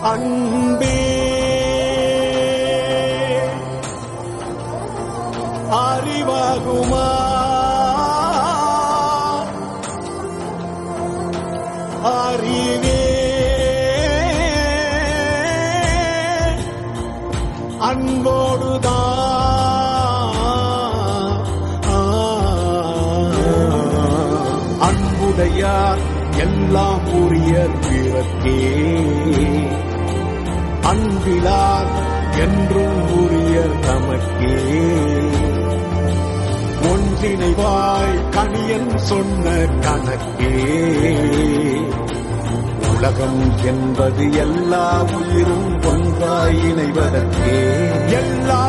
அன்பே அறிவாகுமா அறிவே அன்போடுதான் அன்புடையார் எல்லாம் உரிய பிறக்கே அன்பிலார் என்றும் உரிய தமக்கே ஒன்றிணைவாய் கணியன் சொன்ன கணக்கே உலகம் என்பது எல்லா உயிரும் ஒன்றாய் இணைவதற்கே எல்லா